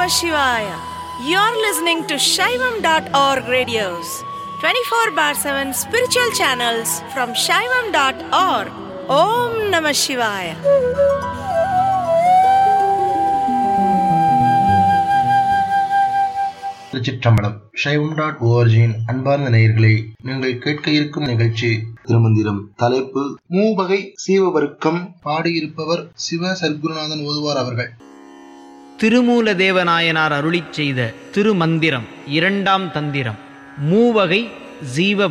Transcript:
Namah Shivaya. You're listening to Shaivam.org radios, 24 bar 7 spiritual channels from Shaivam.org. Om Namah Shivaya. திருச்சிற்றம்பலம் சைவம் dot ஓஆர்ஜியின் அன்பார்ந்த நேயர்களே நீங்கள் கேட்க இருக்கும் நிகழ்ச்சி திருமந்திரம் தலைப்பு மூவகை சீவவர்க்கம் பாடியிருப்பவர் சிவ சர்க்குருநாதன் ஓதுவார் அவர்கள் திருமூல தேவநாயனார் அருளிச் செய்த திருமந்திரம் இரண்டாம் தந்திரம் மூவகை ஜீவ